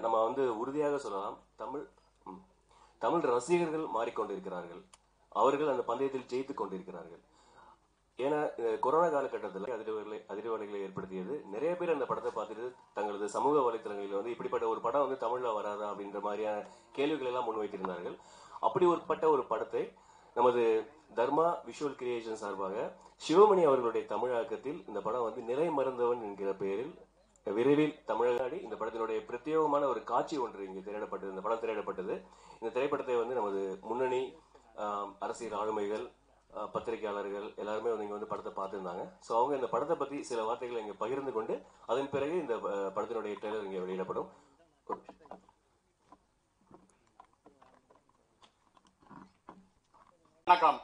நம்ம வந்து உறுதியாக சொல்லலாம் தமிழ் ம், தமிழ் ரசிகர்கள் மாறிக்கொண்டிருக்கிறார்கள் அவர்கள் அந்த பந்தயத்தில் ஜெயித்துக் கொண்டிருக்கிறார்கள் ஏன்னா இந்த கொரோனா காலகட்டத்தில் அதிர்வலை அதிர்வலைகளை ஏற்படுத்தியது நிறைய பேர் அந்த படத்தை பார்த்துட்டு தங்களது சமூக வலைத்தளங்களில் வந்து இப்படிப்பட்ட ஒரு படம் வந்து தமிழ்ல வராதா அப்படின்ற மாதிரியான கேள்விகள் எல்லாம் முன்வைத்திருந்தார்கள் அப்படி ஒருப்பட்ட ஒரு படத்தை நமது தர்மா விஷுவல் கிரியேஷன் சார்பாக சிவமணி அவர்களுடைய தமிழாக்கத்தில் இந்த படம் வந்து நிலை மறந்தவன் என்கிற பெயரில் விரைவில் தமிழ்நாடு இந்த படத்தினுடைய பிரத்யேகமான ஒரு காட்சி ஒன்று இங்கு திரையிடப்பட்டது இந்த படம் திரையிடப்பட்டது இந்த திரைப்படத்தை வந்து நமது முன்னணி ஆம், அரசியல் ஆளுமைகள் ஆ, பத்திரிகையாளர்கள் எல்லாருமே வந்து இங்க வந்து படத்தை பார்த்திருந்தாங்க ஸோ அவங்க இந்த படத்தை பத்தி சில வார்த்தைகளை இங்க பகிர்ந்து கொண்டு அதன் பிறகு இந்த ஆ, படத்தினுடைய ட்ரெய்லர் இங்க வெளியிடப்படும் வணக்கம்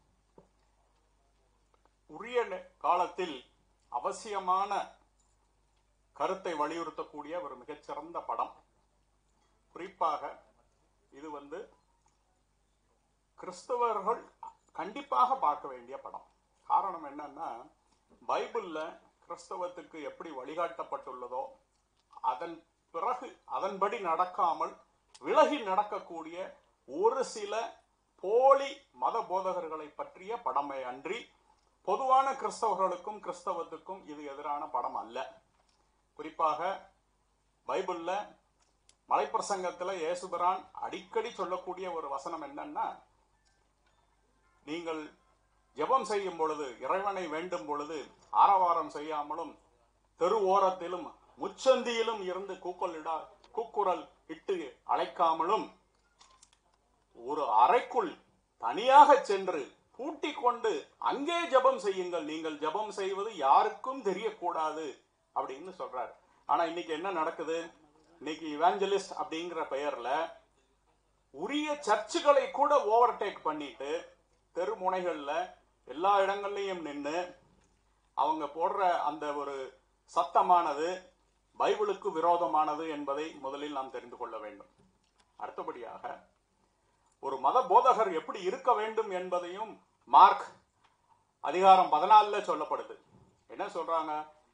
உரிய நே- காலத்தில் அவசியமான கருத்தை வலியுறுத்தக்கூடிய ஒரு மிகச்சிறந்த படம் குறிப்பாக இது வந்து கிறிஸ்தவர்கள் கண்டிப்பாக பார்க்க வேண்டிய படம் காரணம் என்னன்னா பைபிள்ல கிறிஸ்தவத்துக்கு எப்படி வழிகாட்டப்பட்டுள்ளதோ அதன் பிறகு அதன்படி நடக்காமல் விலகி நடக்கக்கூடிய ஒரு சில போலி மத போதகர்களை பற்றிய படமே அன்றி பொதுவான கிறிஸ்தவர்களுக்கும் கிறிஸ்தவத்துக்கும் இது எதிரான படம் அல்ல குறிப்பாக பைபிள்ல மலைப்பிரசங்கத்துல இயேசுபிரான் அடிக்கடி சொல்லக்கூடிய ஒரு வசனம் என்னன்னா நீங்கள் ஜெபம் செய்யும் பொழுது இறைவனை வேண்டும் பொழுது ஆரவாரம் செய்யாமலும் தெரு ஓரத்திலும் முச்சந்தியிலும் இருந்து கூக்குரலிடா கூக்குரல் இட்டு அழைக்காமலும் ஒரு அறைக்குள் தனியாக சென்று பூட்டிக் கொண்டு அங்கே ஜெபம் செய்யுங்கள் நீங்கள் ஜெபம் செய்வது யாருக்கும் தெரியக்கூடாது அப்படின்னு சொல்றாரு ஆனா இன்னைக்கு என்ன நடக்குது இன்னைக்கு இவாஞ்சலிஸ்ட் அப்படிங்கிற பெயர்ல உரிய சர்ச்சுகளை கூட ஓவர்டேக் பண்ணிட்டு தெரு முனைகள்ல எல்லா இடங்கள்லயும் நின்று அவங்க போடுற அந்த ஒரு சத்தமானது பைபிளுக்கு விரோதமானது என்பதை முதலில் நாம் தெரிந்து கொள்ள வேண்டும் அடுத்தபடியாக ஒரு மத போதகர் எப்படி இருக்க வேண்டும் என்பதையும் மார்க் அதிகாரம் பதினாலுல சொல்லப்படுது என்ன சொல்றாங்க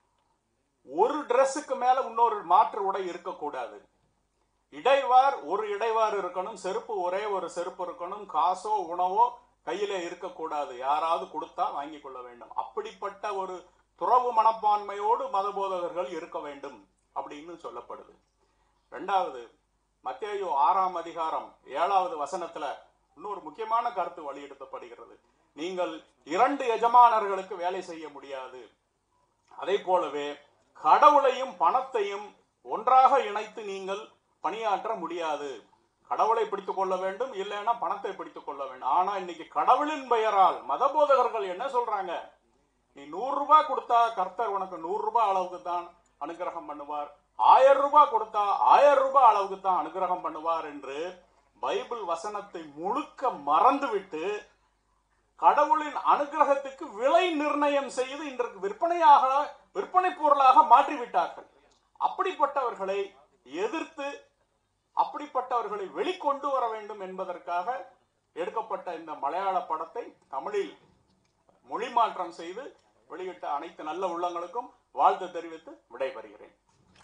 ஒரு Dressக்கு மேல இன்னொரு மாற்று உடை இருக்கக்கூடாது இடைவார் ஒரு இடைவார் இருக்கணும் செருப்பு ஒரே ஒரு செருப்பு இருக்கணும் காசோ உணவோ கையில இருக்கக்கூடாது யாராவது கொடுத்தா வாங்கி கொள்ள வேண்டும் அப்படிப்பட்ட ஒரு துறவு மனப்பான்மையோடு மத போதகர்கள் இருக்க வேண்டும் அப்படின்னு சொல்லப்படுது ரெண்டாவது மத்தேயு ஆறாம் அதிகாரம் ஏழாவது வசனத்துல இன்னொரு முக்கியமான கருத்து வலியுறுத்தப்படுகிறது நீங்கள் இரண்டு எஜமானர்களுக்கு வேலை செய்ய முடியாது அதே போலவே கடவுளையும் பணத்தையும் ஒன்றாக இணைத்து நீங்கள் பணியாற்ற முடியாது கடவுளை பிடித்துக் கொள்ள வேண்டும் இல்லைன்னா பணத்தை பிடித்துக் கொள்ள வேண்டும் ஆனா இன்னைக்கு கடவுளின் பெயரால் மத போதகர்கள் என்ன சொல்றாங்க நீ நூறு ரூபாய் கொடுத்தா கர்த்தர் உனக்கு நூறு ரூபாய் அளவுக்கு தான் அனுகிரகம் பண்ணுவார் ஆயிரம் ரூபாய் கொடுத்தா ஆயிரம் ரூபாய் அளவுக்கு தான் அனுகிரகம் பண்ணுவார் என்று பைபிள் வசனத்தை முழுக்க மறந்துவிட்டு கடவுளின் அனுகிரகத்துக்கு விலை நிர்ணயம் செய்து இன்றைக்கு விற்பனையாக விற்பனை பொருளாக மாற்றிவிட்டார்கள் அப்படிப்பட்டவர்களை எதிர்த்து அப்படிப்பட்டவர்களை வெளிக்கொண்டு வர வேண்டும் என்பதற்காக எடுக்கப்பட்ட இந்த மலையாள படத்தை தமிழில் மொழி மாற்றம் செய்து வெளியிட்ட அனைத்து நல்ல உள்ளங்களுக்கும் வாழ்த்து தெரிவித்து விடைபெறுகிறேன்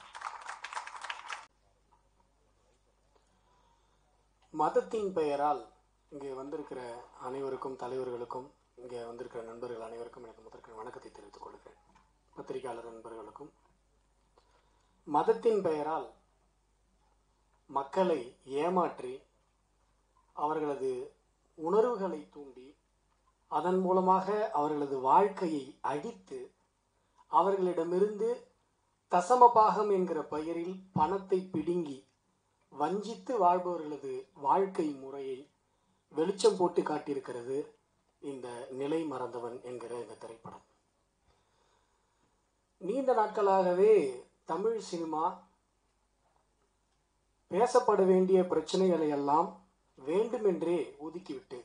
மதத்தின் பெயரால் இங்கே வந்திருக்கிற அனைவருக்கும் தலைவர்களுக்கும் இங்கே வந்திருக்கிற நண்பர்கள் அனைவருக்கும் எனக்கு முதற்க வணக்கத்தை தெரிவித்துக் கொள்கிறேன் பத்திரிகையாளர் நண்பர்களுக்கும் மதத்தின் பெயரால் மக்களை ஏமாற்றி அவர்களது உணர்வுகளை தூண்டி அதன் மூலமாக அவர்களது வாழ்க்கையை அழித்து அவர்களிடமிருந்து தசமபாகம் என்கிற பெயரில் பணத்தை பிடுங்கி வஞ்சித்து வாழ்பவர்களது வாழ்க்கை முறையை வெளிச்சம் போட்டு காட்டியிருக்கிறது இந்த நிலை மறந்தவன் என்கிற இந்த திரைப்படம் நீண்ட நாட்களாகவே தமிழ் சினிமா பேசப்பட வேண்டிய பிரச்சனைகளை எல்லாம் வேண்டுமென்றே ஒதுக்கிவிட்டு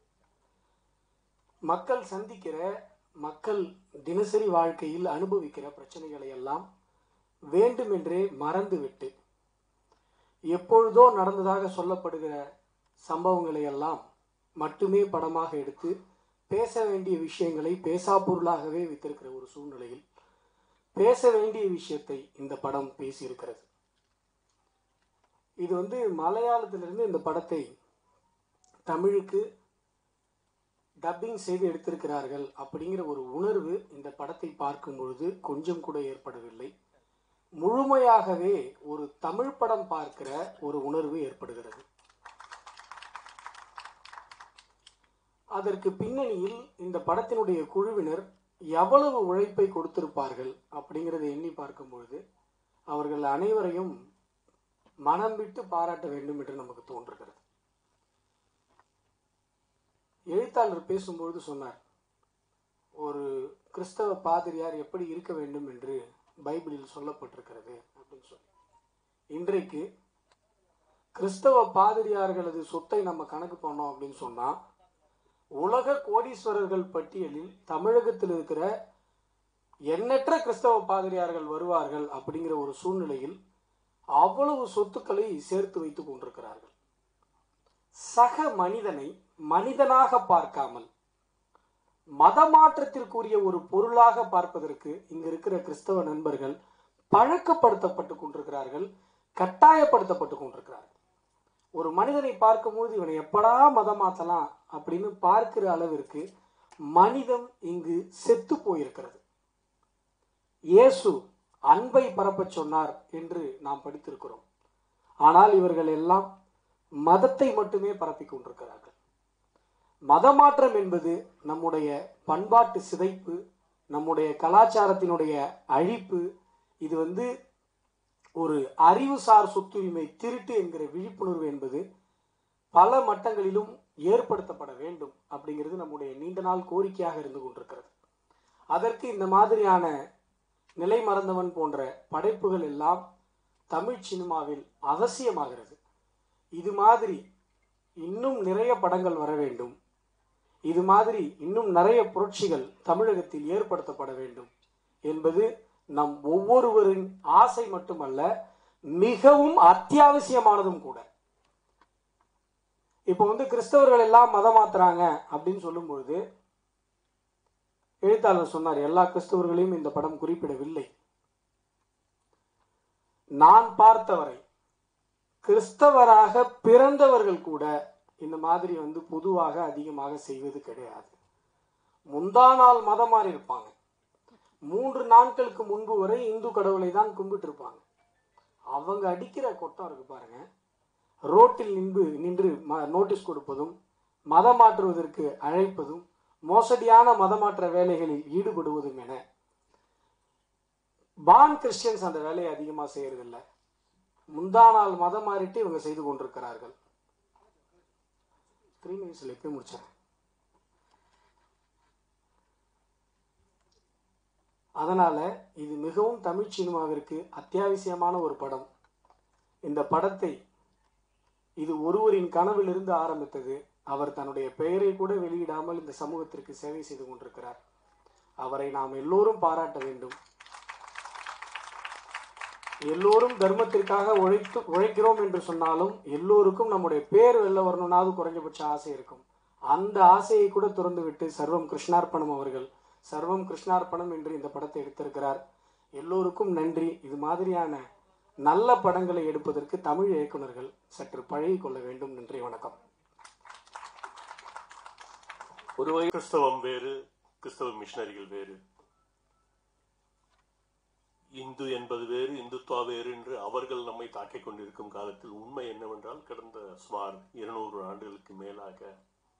மக்கள் சந்திக்கிற மக்கள் தினசரி வாழ்க்கையில் அனுபவிக்கிற பிரச்சனைகளை எல்லாம் வேண்டுமென்றே மறந்துவிட்டு எப்பொழுதோ நடந்ததாக சொல்லப்படுகிற சம்பவங்களை எல்லாம் மட்டுமே படமாக எடுத்து பேச வேண்டிய விஷயங்களை பேசா பொருளாகவே வைத்திருக்கிற ஒரு சூழ்நிலையில் பேச வேண்டிய விஷயத்தை இந்த படம் பேசியிருக்கிறது இது வந்து மலையாளத்திலிருந்து இந்த படத்தை தமிழுக்கு டப்பிங் செய்து எடுத்திருக்கிறார்கள் அப்படிங்கிற ஒரு உணர்வு இந்த படத்தை பார்க்கும் பொழுது கொஞ்சம் கூட ஏற்படவில்லை முழுமையாகவே ஒரு தமிழ் படம் பார்க்கிற ஒரு உணர்வு ஏற்படுகிறது அதற்கு பின்னணியில் இந்த படத்தினுடைய குழுவினர் எவ்வளவு உழைப்பை கொடுத்திருப்பார்கள் அப்படிங்கிறத எண்ணி பார்க்கும் பொழுது அவர்கள் அனைவரையும் மனம் விட்டு பாராட்ட வேண்டும் என்று நமக்கு தோன்றுகிறது எழுத்தாளர் பேசும்பொழுது சொன்னார் ஒரு கிறிஸ்தவ பாதிரியார் எப்படி இருக்க வேண்டும் என்று பைபிளில் சொல்லப்பட்டிருக்கிறது அப்படின்னு சொல்லி இன்றைக்கு கிறிஸ்தவ பாதிரியார்களது சொத்தை நம்ம கணக்கு பண்ணோம் அப்படின்னு சொன்னா உலக கோடீஸ்வரர்கள் பட்டியலில் தமிழகத்தில் இருக்கிற எண்ணற்ற கிறிஸ்தவ பாதிரியார்கள் வருவார்கள் அப்படிங்கிற ஒரு சூழ்நிலையில் அவ்வளவு சொத்துக்களை சேர்த்து வைத்துக் கொண்டிருக்கிறார்கள் சக மனிதனை மனிதனாக பார்க்காமல் மதமாற்றத்திற்குரிய ஒரு பொருளாக பார்ப்பதற்கு இங்க இருக்கிற கிறிஸ்தவ நண்பர்கள் பழக்கப்படுத்தப்பட்டு கொண்டிருக்கிறார்கள் கட்டாயப்படுத்தப்பட்டு கொண்டிருக்கிறார்கள் ஒரு மனிதனை பார்க்கும்போது இவனை எப்படா மதம் மாத்தலாம் அப்படின்னு பார்க்கிற அளவிற்கு மனிதம் இங்கு செத்து போயிருக்கிறது இயேசு அன்பை பரப்பச் சொன்னார் என்று நாம் படித்திருக்கிறோம் ஆனால் இவர்கள் எல்லாம் மதத்தை மட்டுமே பரப்பிக் கொண்டிருக்கிறார்கள் மதமாற்றம் என்பது நம்முடைய பண்பாட்டு சிதைப்பு நம்முடைய கலாச்சாரத்தினுடைய அழிப்பு இது வந்து ஒரு அறிவுசார் சொத்துரிமை திருட்டு என்கிற விழிப்புணர்வு என்பது பல மட்டங்களிலும் ஏற்படுத்தப்பட வேண்டும் அப்படிங்கிறது நம்முடைய நீண்ட நாள் கோரிக்கையாக இருந்து கொண்டிருக்கிறது அதற்கு இந்த மாதிரியான நிலை மறந்தவன் போன்ற படைப்புகள் எல்லாம் தமிழ் சினிமாவில் அவசியமாகிறது இது மாதிரி இன்னும் நிறைய படங்கள் வர வேண்டும் இது மாதிரி இன்னும் நிறைய புரட்சிகள் தமிழகத்தில் ஏற்படுத்தப்பட வேண்டும் என்பது நம் ஒவ்வொருவரின் ஆசை மட்டுமல்ல மிகவும் அத்தியாவசியமானதும் கூட இப்போ வந்து கிறிஸ்தவர்கள் எல்லாம் மதம் மாத்துறாங்க அப்படின்னு சொல்லும் பொழுது எழுத்தாளர் சொன்னார் எல்லா கிறிஸ்தவர்களையும் இந்த படம் குறிப்பிடவில்லை நான் பார்த்தவரை கிறிஸ்தவராக பிறந்தவர்கள் கூட இந்த மாதிரி வந்து பொதுவாக அதிகமாக செய்வது கிடையாது முந்தா நாள் மதம் மாறி இருப்பாங்க மூன்று நாட்களுக்கு முன்பு வரை இந்து கடவுளை தான் கும்பிட்டு இருப்பாங்க அவங்க அடிக்கிற கொட்டம் இருக்கு பாருங்க ரோட்டில் நின்று நின்று நோட்டீஸ் கொடுப்பதும் மதம் மாற்றுவதற்கு அழைப்பதும் மோசடியான மதமாற்ற வேலைகளில் ஈடுபடுவதும் என பான் கிறிஸ்டியன்ஸ் அந்த வேலையை அதிகமா செய்யறதில்ல முந்தா நாள் மதம் மாறிட்டு இவங்க செய்து கொண்டிருக்கிறார்கள் த்ரீ மினிட்ஸ்ல எப்பயும் முடிச்சேன் அதனால இது மிகவும் தமிழ் சினிமாவிற்கு அத்தியாவசியமான ஒரு படம் இந்த படத்தை இது ஒருவரின் கனவிலிருந்து ஆரம்பித்தது அவர் தன்னுடைய பெயரை கூட வெளியிடாமல் இந்த சமூகத்திற்கு சேவை செய்து கொண்டிருக்கிறார் அவரை நாம் எல்லோரும் பாராட்ட வேண்டும் எல்லோரும் தர்மத்திற்காக உழைத்து உழைக்கிறோம் என்று சொன்னாலும் எல்லோருக்கும் நம்முடைய பேர் வெளில வரணும்னாவது குறைஞ்சபட்ச ஆசை இருக்கும் அந்த ஆசையை கூட திறந்து விட்டு சர்வம் கிருஷ்ணார்ப்பணம் அவர்கள் சர்வம் கிருஷ்ணார்ப்பணம் என்று இந்த படத்தை எடுத்திருக்கிறார் எல்லோருக்கும் நன்றி இது மாதிரியான நல்ல படங்களை எடுப்பதற்கு தமிழ் இயக்குனர்கள் சற்று பழகிக் கொள்ள வேண்டும் நன்றி வணக்கம் ஒரு வகை கிறிஸ்தவம் வேறு கிறிஸ்தவ மிஷனரிகள் வேறு இந்து என்பது வேறு இந்துத்துவா வேறு என்று அவர்கள் நம்மை தாக்கிக் கொண்டிருக்கும் காலத்தில் உண்மை என்னவென்றால் கடந்த சுமார் இருநூறு ஆண்டுகளுக்கு மேலாக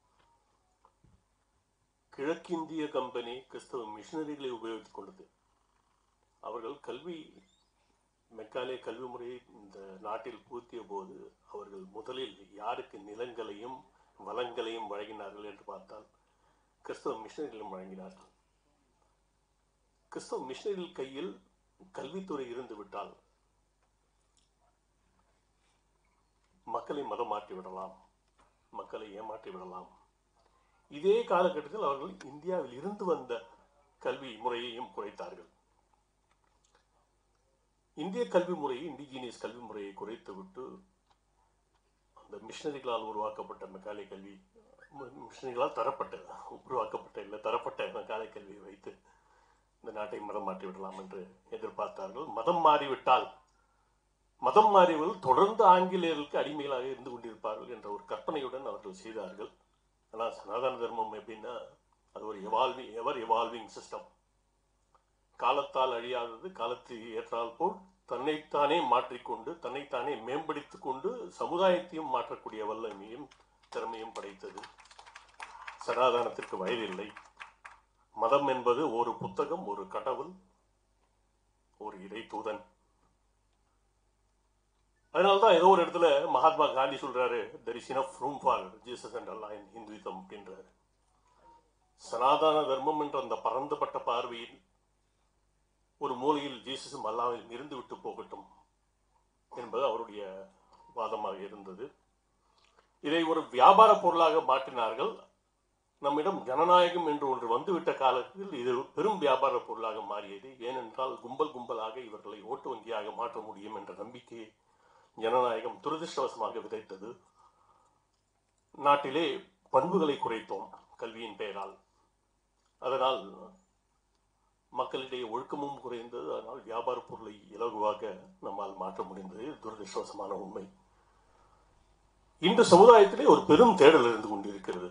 கிழக்கிந்திய கம்பெனி கிறிஸ்தவ மிஷனரிகளை உபயோகித்துக் கொண்டது அவர்கள் கல்வி மெக்காலே கல்வி முறையை இந்த நாட்டில் பூர்த்திய போது அவர்கள் முதலில் யாருக்கு நிலங்களையும் வளங்களையும் வழங்கினார்கள் என்று பார்த்தால் கிறிஸ்தவ மிஷனரிகளும் வழங்கினார்கள் கிறிஸ்தவ மிஷனரிகள் கையில் கல்வித்துறை இருந்து விட்டால் மக்களை மதம் மாற்றி விடலாம் மக்களை ஏமாற்றி விடலாம் இதே காலகட்டத்தில் அவர்கள் இந்தியாவில் இருந்து வந்த கல்வி முறையையும் குறைத்தார்கள் இந்திய கல்வி முறையை இண்டிஜினியஸ் கல்வி முறையை குறைத்துவிட்டு அந்த மிஷனரிகளால் உருவாக்கப்பட்ட மெக்காலை கல்வி மிஷனரிகளால் தரப்பட்ட உருவாக்கப்பட்ட இல்லை தரப்பட்ட மெக்காலை கல்வியை வைத்து இந்த நாட்டை மதம் மாற்றி விடலாம் என்று எதிர்பார்த்தார்கள் மதம் மாறிவிட்டால் மதம் மாறியவர்கள் தொடர்ந்து ஆங்கிலேயர்களுக்கு அடிமைகளாக இருந்து கொண்டிருப்பார்கள் என்ற ஒரு கற்பனையுடன் அவர்கள் செய்தார்கள் ஆனால் சனாதன தர்மம் எப்படின்னா அது ஒரு எவால்விங் எவர் எவால்விங் சிஸ்டம் காலத்தால் அழியாதது காலத்துக்கு ஏற்றால் போல் தன்னைத்தானே மாற்றிக்கொண்டு தன்னைத்தானே மேம்படுத்திக் கொண்டு சமுதாயத்தையும் மாற்றக்கூடிய வல்லமையும் திறமையும் படைத்தது சனாதனத்திற்கு வயதில்லை மதம் என்பது ஒரு புத்தகம் ஒரு கடவுள் ஒரு இறை தூதன் அதனால்தான் ஏதோ ஒரு இடத்துல மகாத்மா காந்தி சொல்றாரு there is enough room for Jesus and Allah in Hinduism அப்படின்றாரு சனாதன தர்மம் என்ற அந்த பரந்துபட்ட பார்வையில் ஒரு மூலையில் ஜீசஸும் அல்லாவும் இருந்து விட்டு போகட்டும் என்பது அவருடைய வாதமாக இருந்தது இதை ஒரு வியாபார பொருளாக மாற்றினார்கள் நம்மிடம் ஜனநாயகம் என்று ஒன்று வந்துவிட்ட காலத்தில் இது பெரும் வியாபார பொருளாக மாறியது ஏனென்றால் கும்பல் கும்பலாக இவர்களை ஓட்டு வங்கியாக மாற்ற முடியும் என்ற நம்பிக்கையை ஜனநாயகம் துரதிருஷ்டவசமாக விதைத்தது நாட்டிலே பண்புகளை குறைத்தோம் கல்வியின் பெயரால் அதனால் மக்களிடையே ஒழுக்கமும் குறைந்தது அதனால் வியாபார பொருளை இலகுவாக நம்மால் மாற்ற முடிந்தது இது துரதிருஷ்டவசமான உண்மை இன்று சமுதாயத்திலே ஒரு பெரும் தேடல் இருந்து கொண்டிருக்கிறது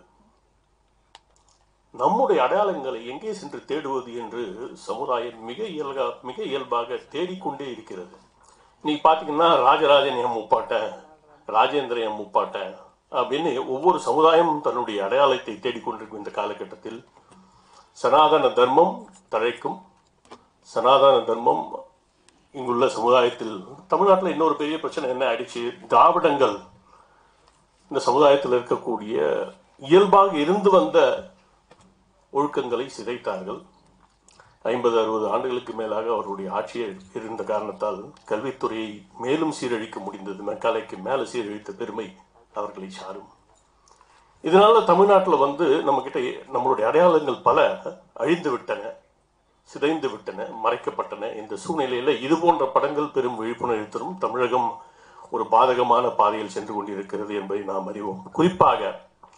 நம்முடைய அடையாளங்களை எங்கே சென்று தேடுவது என்று சமுதாயம் மிக இயல்கா மிக இயல்பாக தேடிக்கொண்டே இருக்கிறது நீ பாத்தீங்கன்னா ராஜராஜன் என் முப்பாட்டன் ராஜேந்திரன் என் முப்பாட்டன் அப்படின்னு ஒவ்வொரு சமுதாயமும் தன்னுடைய அடையாளத்தை தேடிக்கொண்டிருக்கும் இந்த காலகட்டத்தில் சனாதன தர்மம் தழைக்கும் சனாதன தர்மம் இங்குள்ள சமுதாயத்தில் தமிழ்நாட்டில் இன்னொரு பெரிய பிரச்சனை என்ன ஆயிடுச்சு திராவிடங்கள் இந்த சமுதாயத்தில் இருக்கக்கூடிய இயல்பாக இருந்து வந்த ஒழுக்கங்களை சிதைத்தார்கள் ஐம்பது அறுபது ஆண்டுகளுக்கு மேலாக அவருடைய ஆட்சியை இருந்த காரணத்தால் கல்வித்துறையை மேலும் சீரழிக்க முடிந்தது மெக்காலைக்கு மேலே சீரழித்த பெருமை அவர்களை சாரும் இதனால தமிழ்நாட்டில் வந்து நம்ம கிட்ட நம்மளுடைய அடையாளங்கள் பல அழிந்து விட்டன சிதைந்து விட்டன மறைக்கப்பட்டன இந்த சூழ்நிலையில இது போன்ற படங்கள் பெரும் விழிப்புணர்வு தரும் தமிழகம் ஒரு பாதகமான பாதையில் சென்று கொண்டிருக்கிறது என்பதை நாம் அறிவோம் குறிப்பாக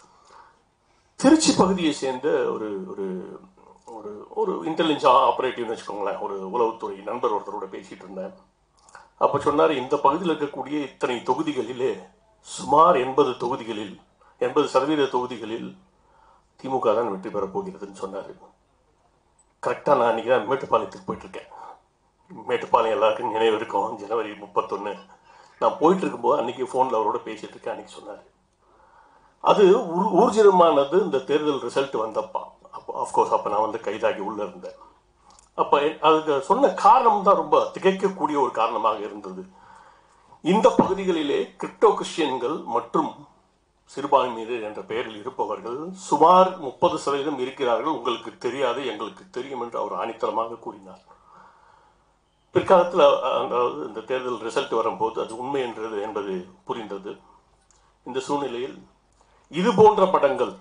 திருச்சி பகுதியை சேர்ந்த ஒரு ஒரு ஒரு ஒரு இன்டெலிஜென்ஸ் ஆபரேட்டிவ்னு வச்சுக்கோங்களேன் ஒரு உளவுத்துறை நண்பர் ஒருத்தரோட பேசிட்டு இருந்தேன் அப்ப சொன்னார் இந்த பகுதியில் இருக்கக்கூடிய இத்தனை தொகுதிகளிலே சுமார் எண்பது தொகுதிகளில் எண்பது சதவீத தொகுதிகளில் திமுக தான் வெற்றி பெறப் போகிறதுன்னு சொன்னாரு கரெக்டா நான் அன்னைக்கு தான் மேட்டுப்பாளையத்துக்கு போயிட்டு இருக்கேன் மேட்டுப்பாளையம் எல்லாருக்கும் நினைவு இருக்கும் ஜனவரி முப்பத்தொன்னு நான் போயிட்டு இருக்கும்போது அன்னைக்கு ஃபோனில் அவரோட பேசிட்டு இருக்கேன் அன்னைக்கு சொன்னார் அது ஊர்- ஊர்ஜிதமானது இந்த தேர்தல் ரிசல்ட் வந்தப்பா அப்போ அஃப்கோர்ஸ் அப்போ நான் வந்து கைதாகி உள்ள இருந்தேன் அப்போ அதுக்கு சொன்ன காரணம் தான் ரொம்ப திகைக்கக்கூடிய ஒரு காரணமாக இருந்தது இந்த பகுதிகளிலே கிரிப்டோ கிறிஸ்டியன்கள் மற்றும் சிறுபான்மையினர் என்ற பெயரில் இருப்பவர்கள் சுமார் முப்பது சதவீதம் இருக்கிறார்கள் உங்களுக்கு தெரியாது எங்களுக்கு தெரியும் என்று அவர் ஆணித்தரமாக கூறினார் பிற்காலத்தில் அதாவது இந்த தேர்தல் ரிசல்ட் வரும்போது அது உண்மை என்றது என்பது புரிந்தது இந்த சூழ்நிலையில் இது போன்ற படங்கள்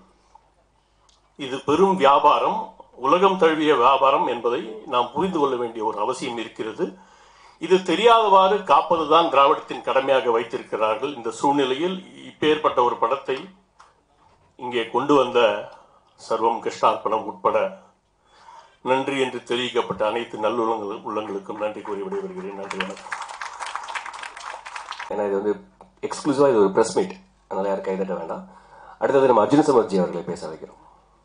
இது பெரும் வியாபாரம் உலகம் தழுவிய வியாபாரம் என்பதை நாம் புரிந்து கொள்ள வேண்டிய ஒரு அவசியம் இருக்கிறது இது தெரியாதவாறு காப்பதுதான் திராவிடத்தின் கடமையாக வைத்திருக்கிறார்கள் இந்த சூழ்நிலையில் இப்பேற்பட்ட ஒரு படத்தை இங்கே கொண்டு வந்த சர்வம் கிருஷ்ணார்ப்பணம் உட்பட நன்றி என்று தெரிவிக்கப்பட்ட அனைத்து நல்லுள்ளங்கள் உள்ளங்களுக்கும் நன்றி கூறி விடைபெறுகிறேன் நன்றி வணக்கம் ஏன்னா இது வந்து எக்ஸ்க்ளூசிவா இது ஒரு பிரஸ் மீட் அதனால யாரும் கைதட்ட வேண்டாம் அடுத்தது நம்ம அர்ஜுன் சமர்ஜி அவர்களை பேச வைக்கிறோம்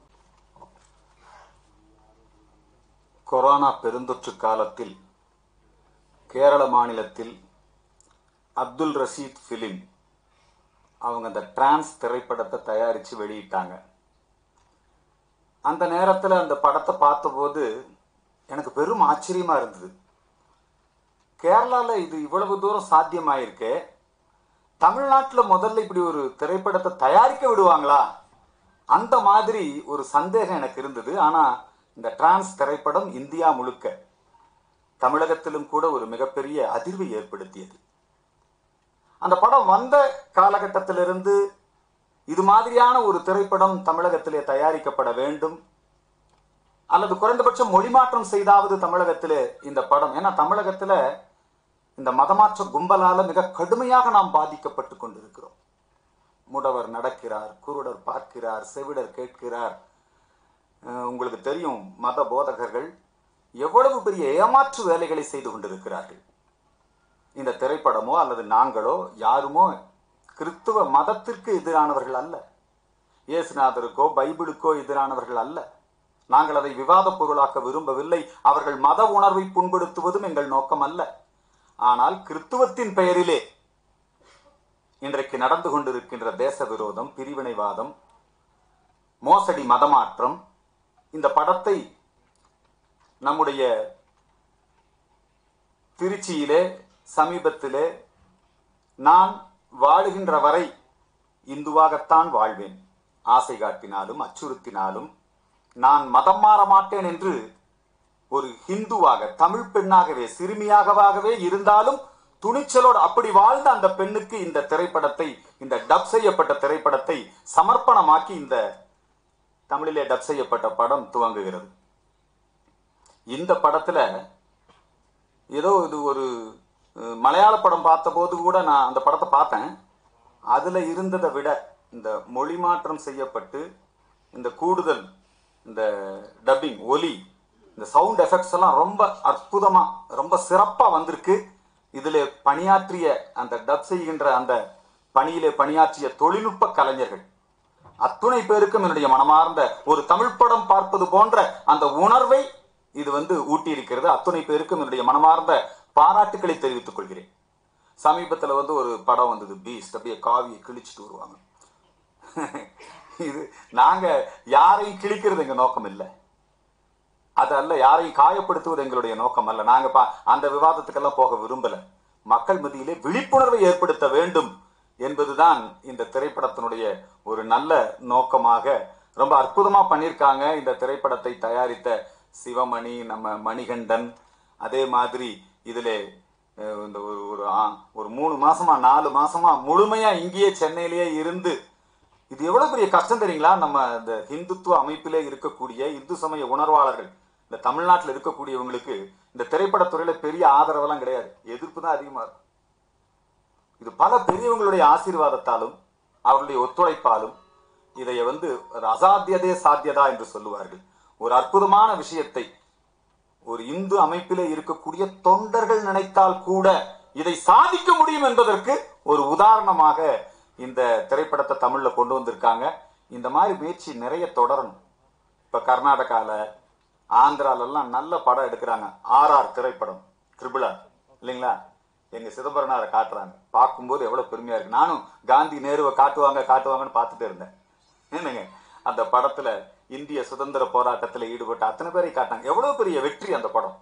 கொரோனா பெருந்தொற்று காலத்தில் கேரள மாநிலத்தில் அப்துல் ரஷீத் ஃபிலிம் அவங்க அந்த டிரான்ஸ் திரைப்படத்தை தயாரித்து வெளியிட்டாங்க அந்த நேரத்தில் அந்த படத்தை பார்த்தபோது எனக்கு பெரும் ஆச்சரியமா இருந்தது கேரளாவில் இது இவ்வளவு தூரம் சாத்தியமாயிருக்கே தமிழ்நாட்டில் முதல்ல இப்படி ஒரு திரைப்படத்தை தயாரிக்க விடுவாங்களா அந்த மாதிரி ஒரு சந்தேகம் எனக்கு இருந்தது ஆனா இந்த டிரான்ஸ் திரைப்படம் இந்தியா முழுக்க தமிழகத்திலும் கூட ஒரு மிகப்பெரிய அதிர்வை ஏற்படுத்தியது அந்த படம் வந்த காலகட்டத்திலிருந்து இது மாதிரியான ஒரு திரைப்படம் தமிழகத்திலே தயாரிக்கப்பட வேண்டும் அல்லது குறைந்தபட்சம் மொழிமாற்றம் செய்தாவது தமிழகத்திலே இந்த படம் ஏன்னா தமிழகத்துல இந்த மதமாற்ற கும்பலால மிக கடுமையாக நாம் பாதிக்கப்பட்டு கொண்டிருக்கிறோம் முடவர் நடக்கிறார் குருடர் பார்க்கிறார் செவிடர் கேட்கிறார் அஹ் உங்களுக்கு தெரியும் மத போதகர்கள் எவ்வளவு பெரிய ஏமாற்று வேலைகளை செய்து கொண்டிருக்கிறார்கள் இந்த திரைப்படமோ அல்லது நாங்களோ யாருமோ கிறிஸ்துவ மதத்திற்கு எதிரானவர்கள் அல்ல இயேசுநாதருக்கோ பைபிளுக்கோ எதிரானவர்கள் அல்ல நாங்கள் அதை விவாத பொருளாக்க விரும்பவில்லை அவர்கள் மத உணர்வை புண்படுத்துவதும் எங்கள் நோக்கம் அல்ல ஆனால் கிறிஸ்துவத்தின் பெயரிலே இன்றைக்கு நடந்து கொண்டிருக்கின்ற தேச விரோதம் பிரிவினைவாதம் மோசடி மதமாற்றம் இந்த படத்தை நம்முடைய திருச்சியிலே சமீபத்திலே நான் வாழுகின்ற வரை இந்துவாகத்தான் வாழ்வேன் ஆசை காட்டினாலும் அச்சுறுத்தினாலும் நான் மதம் மாற மாட்டேன் என்று ஒரு ஹிந்துவாக தமிழ் பெண்ணாகவே சிறுமியாகவாகவே இருந்தாலும் துணிச்சலோடு அப்படி வாழ்ந்த அந்த பெண்ணுக்கு இந்த திரைப்படத்தை இந்த டப் செய்யப்பட்ட திரைப்படத்தை சமர்ப்பணமாக்கி இந்த தமிழிலே டப் செய்யப்பட்ட படம் துவங்குகிறது இந்த படத்துல ஏதோ இது ஒரு அஹ், மலையாள படம் பார்த்தபோது கூட நான் அந்த படத்தை பார்த்தேன் அதுல இருந்ததை விட இந்த மொழி மாற்றம் செய்யப்பட்டு இந்த கூடுதல் இந்த டப்பிங் ஒலி இந்த சவுண்ட் எஃபெக்ட்ஸ் எல்லாம் ரொம்ப அற்புதமா ரொம்ப சிறப்பா வந்திருக்கு இதுல பணியாற்றிய அந்த டப் செய்கின்ற அந்த பணியிலே பணியாற்றிய தொழில்நுட்ப கலைஞர்கள் அத்துணை பேருக்கும் என்னுடைய மனமார்ந்த ஒரு தமிழ் படம் பார்ப்பது போன்ற அந்த உணர்வை இது வந்து ஊட்டியிருக்கிறது அத்துணை பேருக்கும் என்னுடைய மனமார்ந்த பாராட்டுக்களை தெரிவித்துக் கொள்கிறேன் சமீபத்துல வந்து ஒரு படம் வந்தது பீஸ்ட் அப்படியே காவியை கிழிச்சிட்டு வருவாங்க இது நாங்க யாரையும் கிழிக்கிறது எங்க நோக்கம் இல்லை அது அல்ல யாரையும் காயப்படுத்துவது எங்களுடைய நோக்கம் அல்ல நாங்க பா- அந்த விவாதத்துக்கெல்லாம் போக விரும்பல மக்கள் மத்தியிலே விழிப்புணர்வை ஏற்படுத்த வேண்டும் என்பதுதான் இந்த திரைப்படத்தினுடைய ஒரு நல்ல நோக்கமாக ரொம்ப அற்புதமா பண்ணியிருக்காங்க இந்த திரைப்படத்தை தயாரித்த சிவமணி நம்ம மணிகண்டன் அதே மாதிரி இதிலே அஹ், இந்த ஒரு ஒரு ஆ- ஒரு மூணு மாசமா நாலு மாசமா முழுமையா இங்கேயே சென்னையிலேயே இருந்து இது எவ்வளவு பெரிய கஷ்டம் தெரியுங்களா நம்ம இந்த ஹிந்துத்துவ அமைப்பிலே இருக்கக்கூடிய இந்து சமய உணர்வாளர்கள் இந்த தமிழ்நாட்டில் இருக்கக்கூடியவங்களுக்கு இந்த திரைப்படத்துறையில பெரிய ஆதரவெல்லாம் கிடையாது எதிர்ப்பு தான் அதிகமா இருக்கும் இது பல பெரியவங்களுடைய ஆசீர்வாதத்தாலும் அவர்களுடைய ஒத்துழைப்பாலும் இதை வந்து ஒரு அசாத்தியதே சாத்தியதா என்று சொல்லுவார்கள் ஒரு அற்புதமான விஷயத்தை ஒரு இந்து அமைப்பிலே இருக்கக்கூடிய தொண்டர்கள் நினைத்தால் கூட இதை சாதிக்க முடியும் என்பதற்கு ஒரு உதாரணமாக இந்த திரைப்படத்தை தமிழ்ல கொண்டு வந்திருக்காங்க இந்த மாதிரி முயற்சி நிறைய தொடரணும் இப்ப கர்நாடகால ஆந்திரால எல்லாம் நல்ல படம் எடுக்கிறாங்க ஆர்ஆர் திரைப்படம் ட்ரிபிள் ஆர் இல்லைங்களா எங்க சிதம்பரனாரை காட்டுறாங்க பார்க்கும்போது எவ்வளவு பெருமையா இருக்கு நானும் காந்தி நேருவை காட்டுவாங்க காட்டுவாங்கன்னு பார்த்துட்டு இருந்தேன் என்னங்க அந்த படத்துல இந்திய சுதந்திர போராட்டத்துல ஈடுபட்ட அத்தனை பேரை காட்டாங்க எவ்வளவு பெரிய வெற்றி அந்த படம்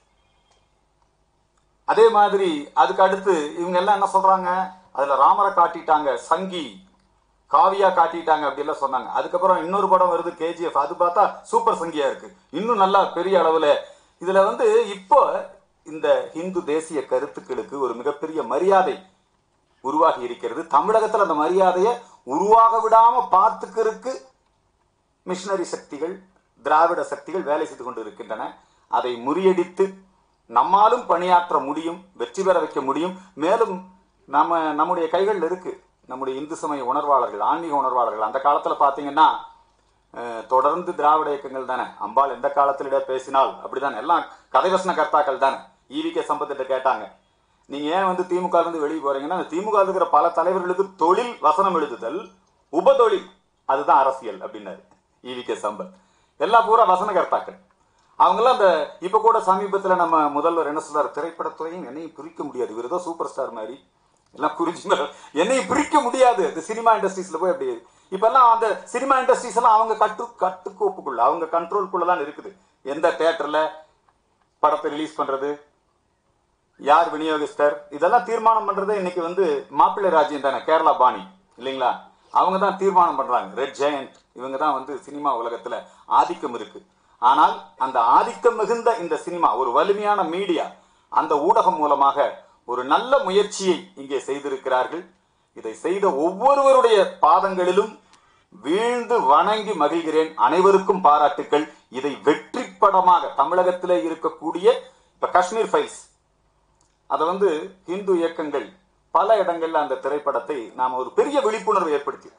அதே மாதிரி அதுக்கு அடுத்து இவங்க எல்லாம் என்ன சொல்றாங்க அதுல ராமரை காட்டிட்டாங்க சங்கி காவியா காட்டிட்டாங்க அப்படி எல்லாம் சொன்னாங்க அதுக்கப்புறம் இன்னொரு படம் வருது கேஜிஎஃப் அது பார்த்தா சூப்பர் சங்கியா இருக்கு இன்னும் நல்லா பெரிய அளவுல இதுல வந்து இப்போ இந்த இந்து தேசிய கருத்துக்களுக்கு ஒரு மிகப்பெரிய மரியாதை உருவாகி இருக்கிறது தமிழகத்துல அந்த மரியாதையை உருவாக விடாம பார்த்துக்கிறதுக்கு மிஷினரி சக்திகள் திராவிட சக்திகள் வேலை செய்து கொண்டு இருக்கின்றன அதை முறியடித்து நம்மாலும் பணியாற்ற முடியும் வெற்றி பெற வைக்க முடியும் மேலும் நம்ம நம்முடைய கைகள் இருக்கு நம்முடைய இந்து சமய உணர்வாளர்கள் ஆன்மீக உணர்வாளர்கள் அந்த காலத்துல பாத்தீங்கன்னா அஹ், தொடர்ந்து திராவிட இயக்கங்கள் தானே அம்பாள் எந்த காலத்திலிட பேசினால் அப்படிதானே எல்லாம் கதைவசன கர்த்தாக்கள் தானே ஈவிகே சம்பத்திட்ட கேட்டாங்க நீங்க ஏன் வந்து திமுக இருந்து வெளியே போறீங்கன்னா அந்த திமுக இருக்கிற பல தலைவர்களுக்கு தொழில் வசனம் எழுதுதல் உபதொழில் அதுதான் அரசியல் அப்படின்னாரு ஈவிகே சம்பத் எல்லா பூரா வசன கர்த்தாக்கள் அவங்கெல்லாம் அந்த இப்ப கூட சமீபத்துல நம்ம முதல்வர் என்ன சொல்றாரு திரைப்படத்துறையும் என்னையும் பிரிக்க முடியாது இவர் ஏதோ சூப்பர் ஸ்டார் மாதிரி எல்லாம் புரிஞ்சுங்க என்னையும் பிரிக்க முடியாது இந்த சினிமா இண்டஸ்ட்ரீஸ்ல போய் அப்படி இப்பெல்லாம் அந்த சினிமா இண்டஸ்ட்ரீஸ் எல்லாம் அவங்க கட்டு கட்டுக்கோப்புக்குள்ள அவங்க கண்ட்ரோல்குள்ள தான் இருக்குது எந்த தியேட்டர்ல படத்தை ரிலீஸ் பண்றது யார் விநியோகஸ்தர் இதெல்லாம் தீர்மானம் பண்றது இன்னைக்கு வந்து மாப்பிள்ளை ராஜ்யம் தானே கேரளா பாணி இல்லைங்களா அவங்க தான் தீர்மானம் பண்றாங்க ரெட் ஜெயண்ட் இவங்க தான் வந்து சினிமா உலகத்துல ஆதிக்கம் இருக்கு ஆனால் அந்த ஆதிக்கம் மிகுந்த இந்த சினிமா ஒரு வலிமையான மீடியா அந்த ஊடகம் மூலமாக ஒரு நல்ல முயற்சியை இங்கே செய்திருக்கிறார்கள் இதை செய்த ஒவ்வொருவருடைய பாதங்களிலும் வீழ்ந்து வணங்கி மகிழ்கிறேன் அனைவருக்கும் பாராட்டுக்கள் இதை வெற்றி படமாக தமிழகத்திலே இருக்கக்கூடிய இப்ப காஷ்மீர் ஃபைல்ஸ் அதை வந்து இந்து இயக்கங்கள் பல இடங்கள்ல அந்த திரைப்படத்தை நாம ஒரு பெரிய விழிப்புணர்வு ஏற்படுத்தி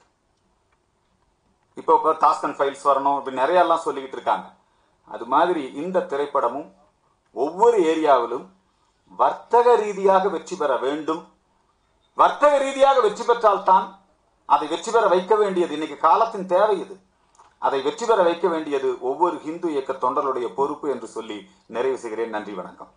இப்போ இப்போ டாஸ்கன் ஃபைல்ஸ் வரணும் இப்படி நிறைய எல்லாம் சொல்லிக்கிட்டு இருக்காங்க அது மாதிரி இந்த திரைப்படமும் ஒவ்வொரு ஏரியாவிலும் வர்த்தக ரீதியாக வெற்றி பெற வேண்டும் வர்த்தக ரீதியாக வெற்றி பெற்றால்தான் அதை வெற்றி பெற வைக்க வேண்டியது இன்னைக்கு காலத்தின் தேவை இது அதை வெற்றி பெற வைக்க வேண்டியது ஒவ்வொரு ஹிந்து இயக்க தொண்டர்களுடைய பொறுப்பு என்று சொல்லி நிறைவு செய்கிறேன் நன்றி வணக்கம்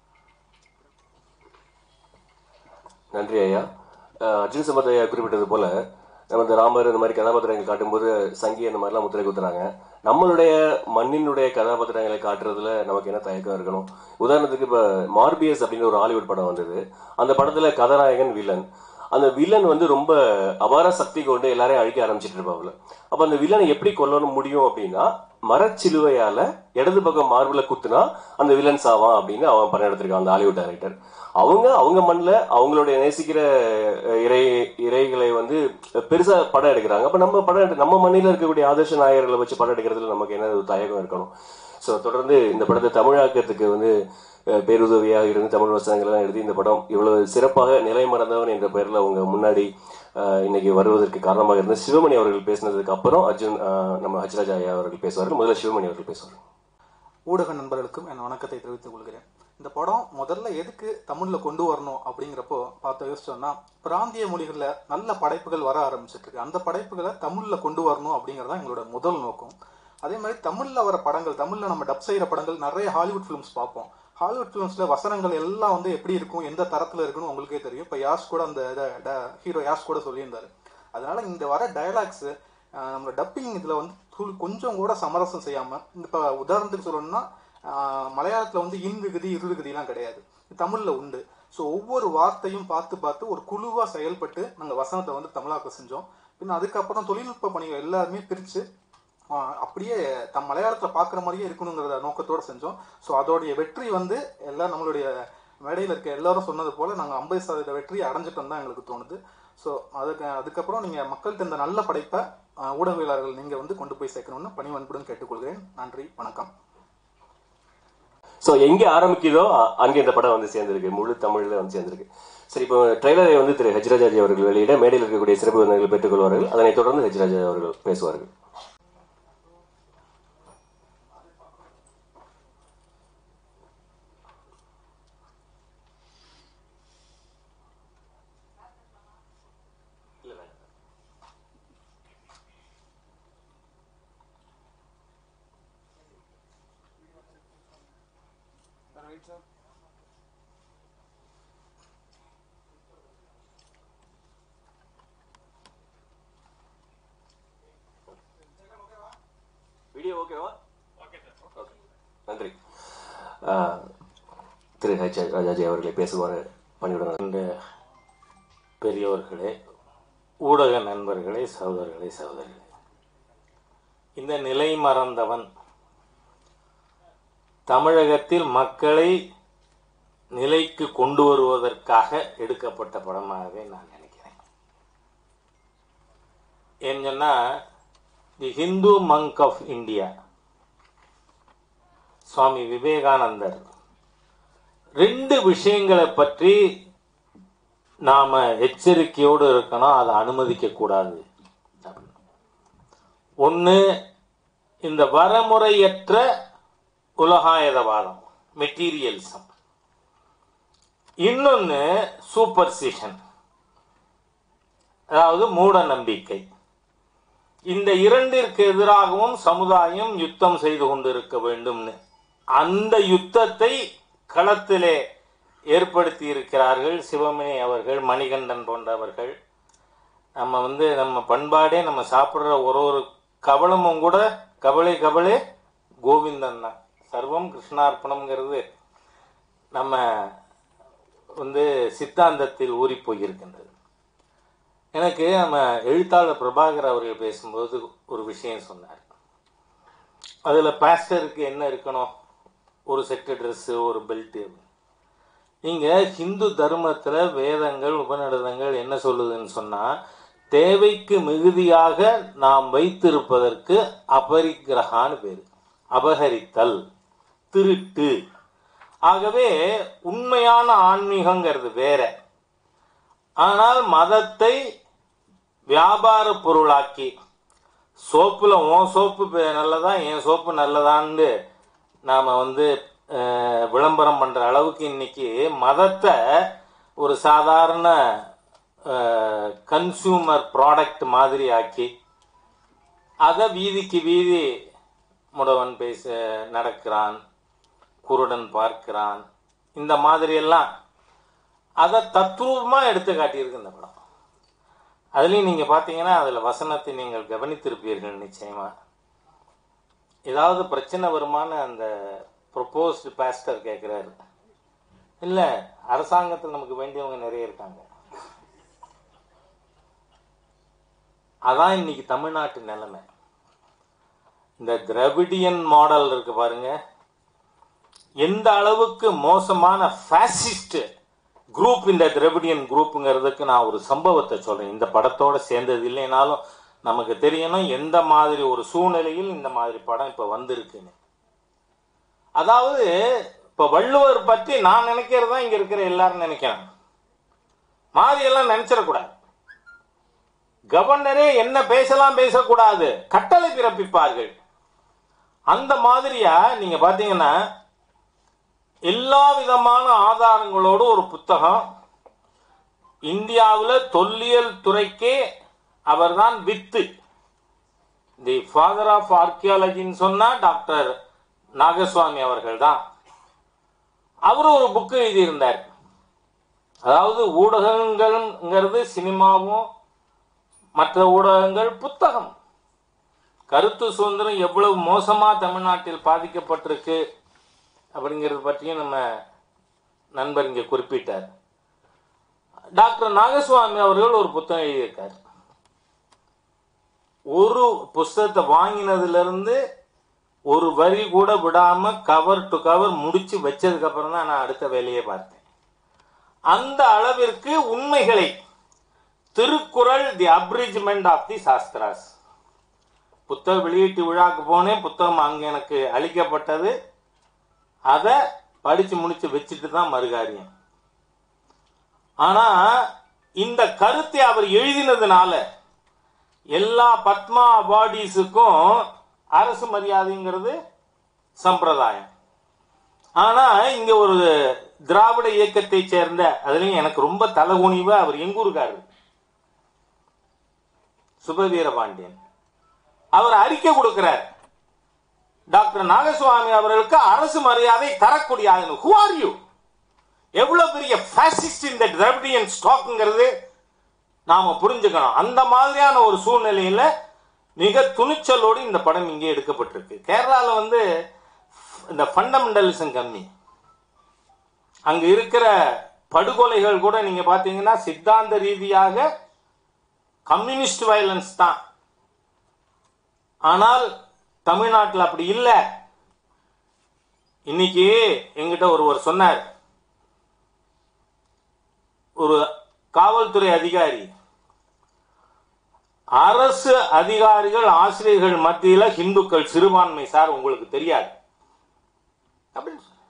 நன்றி ஐயா அஹ் அர்ஜுன் சம்பத் ஐயா குறிப்பிட்டது போல நம்ம இந்த ராமர் இந்த மாதிரி கதாபாத்திரங்கள் காட்டும்போது சங்கி அந்த மாதிரிலாம் முத்திரை குத்துறாங்க நம்மளுடைய மண்ணினுடைய கதாபாத்திரங்களை காட்டுறதுல நமக்கு என்ன தயக்கம் இருக்கணும் உதாரணத்துக்கு இப்போ மார்பியஸ் அப்படின்னு ஒரு ஹாலிவுட் படம் வந்தது அந்த படத்துல கதாநாயகன் வில்லன் அந்த வில்லன் வந்து ரொம்ப அபார சக்தி கொண்டு எல்லாரையும் அழிக்க ஆரம்பிச்சிட்டு இருப்பாப்புல அப்ப அந்த வில்லனை எப்படி கொல்லணும் முடியும் அப்படின்னா மரச்சிலுவையால இடது பக்கம் மார்பிள குத்துனா அந்த வில்லன் சாவான் அப்படின்னு அவன் படம் எடுத்திருக்கான் அந்த ஹாலிவுட் டைரக்டர் அவங்க அவங்க மண்ணில் அவங்களுடைய நேசிக்கிற அஹ், இறை இறைகளை வந்து பெருசா படம் எடுக்கிறாங்க அப்ப நம்ம படம் எடு- நம்ம மண்ணில் இருக்கக்கூடிய ஆதர்ஷ நாயகர்களை வச்சு படம் எடுக்கிறதுல நமக்கு என்ன ஒரு தயக்கம் இருக்கணும் ஸோ தொடர்ந்து இந்த படத்தை தமிழாக்கத்துக்கு வந்து அஹ், பேருதவியாக இருந்து தமிழ் வசனங்கள் எல்லாம் எழுதி இந்த படம் இவ்வளவு சிறப்பாக நிலை மறந்தவன் என்ற பெயர்ல அவங்க முன்னாடி அஹ், இன்னைக்கு வருவதற்கு காரணமாக இருந்த சிவமணி அவர்கள் பேசினதுக்கு அப்புறம் அர்ஜுன் அஹ், நம்ம ஹஜ்ராஜ் ஐயா அவர்கள் பேசுவார்கள் முதல்ல சிவமணி அவர்கள் பேசுவார்கள் ஊடக நண்பர்களுக்கும் என் வணக்கத்தை தெரிவித்துக் கொள்கிறேன் இந்த படம் முதல்ல எதுக்கு தமிழ்ல கொண்டு வரணும் அப்படிங்கிறப்போ பார்த்து யோசிச்சோம்னா பிராந்திய மொழிகள்ல நல்ல படைப்புகள் வர ஆரம்பிச்சிட்டு இருக்கு அந்த படைப்புகளை தமிழ்ல கொண்டு வரணும் அப்படிங்கறது தான் எங்களோட முதல் நோக்கம் அதே மாதிரி தமிழ்ல வர படங்கள் தமிழ்ல நம்ம டப் செய்யற படங்கள் நிறைய ஹாலிவுட் ஃபிலிம்ஸ் பார்ப்போம் ஹாலிவுட் ஃபிலிம்ஸ்ல வசனங்கள் எல்லாம் வந்து எப்படி இருக்கும் எந்த தரத்துல இருக்குன்னு உங்களுக்கே தெரியும் இப்ப யாஷ் கூட அந்த ஹீரோ யாஷ் கூட சொல்லியிருந்தாரு அதனால இந்த வர டயலாக்ஸ் நம்ம டப்பிங் இதுல வந்து துளி- கொஞ்சம் கூட சமரசம் செய்யாம இப்ப உதாரணத்துக்கு சொல்லணும்னா ஆஹ், மலையாளத்துல வந்து இன் விகுதி இரு விகுதிலாம் கிடையாது தமிழ்ல உண்டு ஸோ ஒவ்வொரு வார்த்தையும் பார்த்து பார்த்து ஒரு குழுவா செயல்பட்டு நாங்க வசனத்தை வந்து தமிழாக்க செஞ்சோம் பின்ன அதுக்கப்புறம் தொழில்நுட்ப பணிகள் எல்லாருமே பிரிச்சு ஆஹ், அப்படியே தம் மலையாளத்துல பார்க்குற மாதிரியே இருக்கணுங்கிற நோக்கத்தோட செஞ்சோம் ஸோ அதோடைய வெற்றி வந்து எல்லாம் நம்மளுடைய மேடையில் இருக்க எல்லாரும் சொன்னது போல நாங்கள் ஐம்பது சதவீத வெற்றியை அடைஞ்சிட்டோம் தான் எங்களுக்கு தோணுது ஸோ அதுக்கு அதுக்கப்புறம் நீங்கள் மக்கள்கிட்ட இந்த நல்ல படைப்பை ஆஹ், ஊடகவியலாளர்கள் நீங்கள் வந்து கொண்டு போய் சேர்க்கணும்னு பணிவன்புடன் கேட்டுக்கொள்கிறேன் நன்றி வணக்கம் ஸோ எங்கே ஆரம்பிக்குதோ அ- அங்கே இந்த படம் வந்து சேர்ந்திருக்கு முழு தமிழ்ல வந்து சேர்ந்திருக்கு சரி இப்போ ட்ரெய்லரை வந்து திரு ஹெச்ராஜாஜி அவர்கள் வெளியிட மேடையில் இருக்கக்கூடிய சிறப்பு விருந்தினர்கள் பெற்றுக்கொள்வார்கள் அதனைத் தொடர்ந்து ஹெச்ராஜா அவர்கள் பேசுவார்கள் வீடியோ ஓகேவா ஓகே நன்றி ஆ, திரு ஹெச் ராஜாஜி அவர்களை பேசுவார் பணியுடன் இந்த பெரியோர்களே ஊடக நண்பர்களே சகோதரர்களே சகோதரிகளே இந்த நிலை மறந்தவன் தமிழகத்தில் மக்களை நிலைக்கு கொண்டு வருவதற்காக எடுக்கப்பட்ட படமாகவே நான் நினைக்கிறேன் ஏன்னு சொன்னா the Hindu monk of India Swami விவேகானந்தர் ரெண்டு விஷயங்களை பற்றி நாம எச்சரிக்கையோடு இருக்கணும் அதை அனுமதிக்க கூடாது ஒன்று இந்த வரமுறையற்ற உலகாயதவாதம் மெட்டீரியலிசம் இன்னொன்று சூப்பர்சிஷன் அதாவது மூட நம்பிக்கை இந்த இரண்டிற்கு எதிராகவும் சமுதாயம் யுத்தம் செய்து கொண்டிருக்க வேண்டும்னு அந்த யுத்தத்தை களத்திலே ஏற்படுத்தி இருக்கிறார்கள் சிவமணி அவர்கள் மணிகண்டன் போன்றவர்கள் நம்ம வந்து நம்ம பண்பாடே நம்ம சாப்பிட்ற ஒரு ஒரு கவலமும் கூட கவலை கவலை கோவிந்தன் தான் சர்வம் கிருஷ்ணார்ப்பணம்ங்கிறது நம்ம வந்து சித்தாந்தத்தில் ஊறி போயிருக்கின்றது எனக்கு நம்ம எழுத்தாளர் பிரபாகர் அவர்கள் பேசும்போது ஒரு விஷயம் சொன்னார் அதில் பாஸ்டருக்கு என்ன இருக்கணும் ஒரு செட்டு ட்ரெஸ்ஸு ஒரு பெல்ட்டு நீங்கள் ஹிந்து தர்மத்தில் வேதங்கள் உபநிடதங்கள் என்ன சொல்லுதுன்னு சொன்னால் தேவைக்கு மிகுதியாக நாம் வைத்திருப்பதற்கு அபரிக்கிரகான்னு பேர் அபகரித்தல் திருட்டு ஆகவே உண்மையான ஆன்மீகங்கிறது வேற ஆனால் மதத்தை வியாபார பொருளாக்கி சோப்புல உன் சோப்பு பெ- நல்லதா என் சோப்பு நல்லதான்னு நாம வந்து அஹ், விளம்பரம் பண்ற அளவுக்கு இன்னைக்கு மதத்தை ஒரு சாதாரண கன்சியூமர் ப்ராடக்ட் மாதிரி ஆக்கி அதை வீதிக்கு வீதி முடவன் பேச நடக்கிறான் குருடன் பார்க்கிறான் இந்த மாதிரி எல்லாம் அதை தத்ரூபமாக எடுத்து காட்டியிருக்கு இந்த படம் அதுலேயும் நீங்கள் பார்த்தீங்கன்னா அதில் வசனத்தை நீங்கள் கவனித்திருப்பீர்கள் நிச்சயமா ஏதாவது பிரச்சனை வருமான்னு அந்த ப்ரொப்போஸ்டு பாஸ்டர் கேட்குறாரு இல்லை அரசாங்கத்தில் நமக்கு வேண்டியவங்க நிறைய இருக்காங்க அதான் இன்னைக்கு தமிழ்நாட்டு நிலைமை இந்த திராவிடியன் மாடல் இருக்கு பாருங்க எந்த அளவுக்கு மோசமான ஃபேசிஸ்ட் குரூப் இந்த திராவிடியன் குரூப்புங்கிறதுக்கு நான் ஒரு சம்பவத்தை சொல்றேன் இந்த படத்தோட சேர்ந்தது இல்லைனாலும் நமக்கு தெரியணும் எந்த மாதிரி ஒரு சூழ்நிலையில் இந்த மாதிரி படம் இப்ப வந்திருக்குன்னு அதாவது இப்ப வள்ளுவர் பற்றி நான் நினைக்கிறது தான் இங்க இருக்கிற எல்லாரும் நினைக்கிறேன் மாதிரி எல்லாம் நினைச்சிடக்கூடாது கவர்னரே என்ன பேசலாம் பேசக்கூடாது கட்டளை பிறப்பிப்பார்கள் அந்த மாதிரியா நீங்க பாத்தீங்கன்னா எல்லா விதமான ஆதாரங்களோடு ஒரு புத்தகம் இந்தியாவில் தொல்லியல் துறைக்கே அவர்தான் வித்து தி ஃபாதர் ஆஃப் ஆர்கியாலஜின்னு சொன்னா டாக்டர் நாகசுவாமி அவர்கள் தான் அவர் ஒரு புக்கு எழுதியிருந்தார் அதாவது ஊடகங்கள்ங்கிறது சினிமாவும் மற்ற ஊடகங்கள் புத்தகம் கருத்து சுதந்திரம் எவ்வளவு மோசமா தமிழ்நாட்டில் பாதிக்கப்பட்டிருக்கு அப்படிங்கிறது பற்றியும் நம்ம நண்பர் இங்கே குறிப்பிட்டார் டாக்டர் நாகசுவாமி அவர்கள் ஒரு புத்தகம் எழுதியிருக்கார் ஒரு புஸ்தகத்தை வாங்கினதுல இருந்து ஒரு வரி கூட விடாம கவர் டு கவர் முடிச்சு வச்சதுக்கு அப்புறம் தான் நான் அடுத்த வேலையை பார்த்தேன் அந்த அளவிற்கு உண்மைகளை Thirukkural the abridgement of the Shastras புத்தக வெளியீட்டு விழாக்கு போனேன் புத்தகம் அங்கே எனக்கு அளிக்கப்பட்டது அதை படிச்சு முடிச்சு வச்சுட்டு தான் மறுகாரியம் ஆனா இந்த கருத்தை அவர் எழுதினதுனால எல்லா பத்மா அவார்டீஸுக்கும் அரசு மரியாதைங்கிறது சம்பிரதாயம் ஆனா இங்க ஒரு திராவிட இயக்கத்தை சேர்ந்த அதுலயும் எனக்கு ரொம்ப தலகுனிவு அவர் எங்கூருக்காரர் சுபவீர பாண்டியன் அவர் அறிக்கை கொடுக்கிறார் டாக்டர் நாகசுவாமி அவர்களுக்கு அரசு மரியாதை தரக்கூடிய ஹூ ஆர் யூ எவ்வளவு பெரிய ஃபேசிஸ்ட் இந்த திராவிடியன் ஸ்டாக்ங்கிறது நாம புரிஞ்சுக்கணும் அந்த மாதிரியான ஒரு சூழ்நிலையில மிக துணிச்சலோடு இந்த படம் இங்கே எடுக்கப்பட்டிருக்கு கேரளால வந்து இந்த ஃபண்டமெண்டலிசம் கம்மி அங்க இருக்கிற படுகொலைகள் கூட நீங்க பாத்தீங்கன்னா சித்தாந்த ரீதியாக கம்யூனிஸ்ட் வயலன்ஸ் தான் ஆனால் தமிழ்நாட்டில் அப்படி இல்லை இன்னைக்கு எங்கிட்ட ஒருவர் சொன்னார் ஒரு காவல்துறை அதிகாரி அரசு அதிகாரிகள் ஆசிரியர்கள் மத்தியில இந்துக்கள் சிறுபான்மை சார் உங்களுக்கு தெரியாது அப்படின்னு சொன்னார்.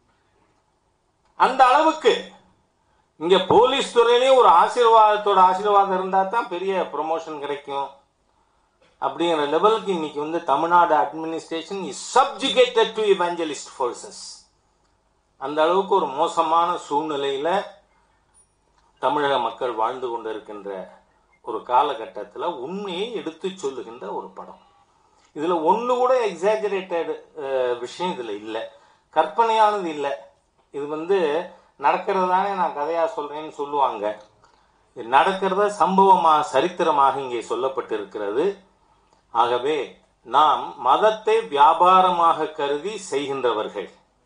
அந்த அளவுக்கு இங்க போலீஸ் துறையிலேயும் ஒரு ஆசீர்வாதத்தோட ஆசீர்வாதம் இருந்தா தான் பெரிய ப்ரொமோஷன் கிடைக்கும் அப்படிங்கிற லெவலுக்கு இன்னைக்கு வந்து Tamil Nadu administration is subjugated to evangelist forces அந்த அளவுக்கு ஒரு மோசமான சூழ்நிலையில தமிழக மக்கள் வாழ்ந்து கொண்டிருக்கின்ற ஒரு காலகட்டத்தில் உண்மையை எடுத்து சொல்லுகின்ற ஒரு படம் இதுல ஒண்ணு கூட எக்ஸாஜரேட்டட் விஷயம் இதுல இல்லை கற்பனையானது இல்லை இது வந்து நடக்கிறது தானே நான் கதையா சொல்றேன்னு சொல்லுவாங்க இது நடக்கிறத சம்பவமாக சரித்திரமாக இங்கே சொல்லப்பட்டிருக்கிறது ஆகவே நாம் மதத்தை வியாபாரமாக கருதி செய்கின்றவர்கள்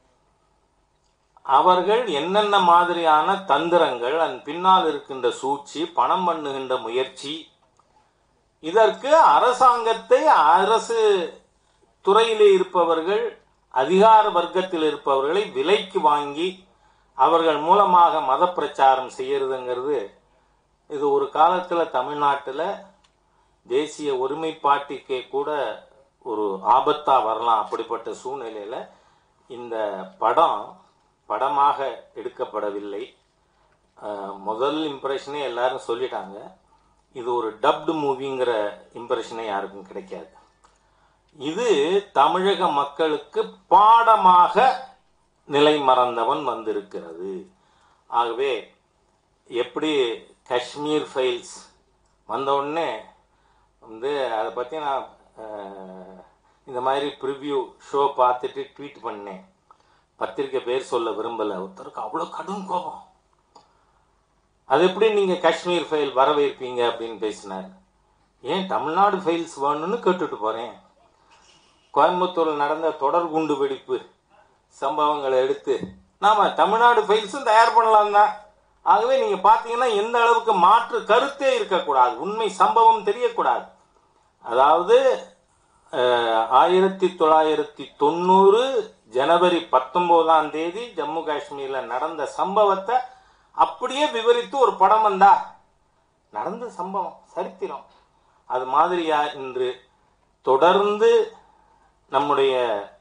அவர்கள் என்னென்ன மாதிரியான தந்திரங்கள் அதன் பின்னால் இருக்கின்ற சூழ்ச்சி பணம் பண்ணுகின்ற முயற்சி இதற்கு அரசாங்கத்தை அரசு துறையிலே இருப்பவர்கள் அதிகார வர்க்கத்தில் இருப்பவர்களை விலைக்கு வாங்கி அவர்கள் மூலமாக மத பிரச்சாரம் செய்யறதுங்கிறது இது ஒரு காலத்தில் தமிழ்நாட்டில் தேசிய ஒருமைப்பாட்டிற்கே கூட ஒரு ஆபத்தா வரலாம் அப்படிப்பட்ட சூழ்நிலையில இந்த படம் படமாக எடுக்கப்படவில்லை அஹ், முதல் இம்ப்ரெஷனே எல்லாரும் சொல்லிட்டாங்க இது ஒரு டப்டு மூவிங்கிற இம்ப்ரெஷனே யாருக்கும் கிடைக்காது இது தமிழக மக்களுக்கு பாடமாக நிலை மறந்தவன் வந்திருக்கிறது ஆகவே எப்படி காஷ்மீர் ஃபைல்ஸ் வந்த உடனே வந்து அதை பற்றி நான் அஹ், இந்த மாதிரி ப்ரிவ்யூ ஷோ பார்த்துட்டு ட்வீட் பண்ணேன் பத்திரிக்கை பேர் சொல்ல விரும்பலை ஒருத்தருக்கு அவ்வளோ கடும் கோபம் அது எப்படி நீங்கள் காஷ்மீர் ஃபைல் வரவேற்பீங்க அப்படின்னு பேசினார் ஏன் தமிழ்நாடு ஃபைல்ஸ் வேணும்னு கேட்டுட்டு போகிறேன் கோயம்புத்தூரில் நடந்த தொடர் குண்டு வெடிப்பு சம்பவங்களை எடுத்து நாம தமிழ்நாடு ஃபைல்ஸும் தயார் பண்ணலாம் தான் ஆகவே நீங்க பாத்தீங்கன்னா எந்த அளவுக்கு மாற்று கருத்தே இருக்கக்கூடாது உண்மை சம்பவம் தெரியக்கூடாது அதாவது அஹ், ஆயிரத்தி தொள்ளாயிரத்தி தொண்ணூறு ஜனவரி பத்தொன்பதாம் தேதி ஜம்மு காஷ்மீர்ல நடந்த சம்பவத்தை அப்படியே விவரித்து ஒரு படம் வந்தா நடந்த சம்பவம் சரித்திரம் அது மாதிரியா இன்று தொடர்ந்து நம்முடைய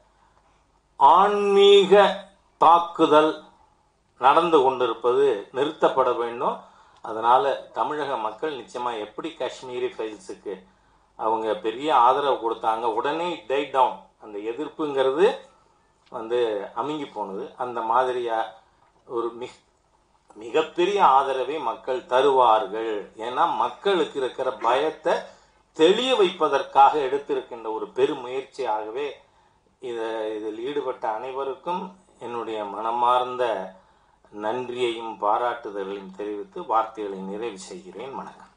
ஆன்மீக தாக்குதல் நடந்து கொண்டிருப்பது நிறுத்தப்பட வேண்டும் அதனால தமிழக மக்கள் நிச்சயமா எப்படி காஷ்மீரி ஃபைல்ஸுக்கு அவங்க பெரிய ஆதரவு கொடுத்தாங்க உடனே டை டவுன் அந்த எதிர்ப்புங்கிறது வந்து அமுங்கி போனது அந்த மாதிரியா ஒரு மிக மிகப்பெரிய ஆதரவை மக்கள் தருவார்கள் ஏன்னா மக்களுக்கு இருக்கிற பயத்தை தெளிய வைப்பதற்காக எடுத்திருக்கின்ற ஒரு பெருமுயற்சியாகவே இத இதில் ஈடுபட்ட அனைவருக்கும் என்னுடைய மனமார்ந்த நன்றியையும் பாராட்டுதலையும் தெரிவித்து வார்த்தைகளை நிறைவு செய்கிறேன் வணக்கம்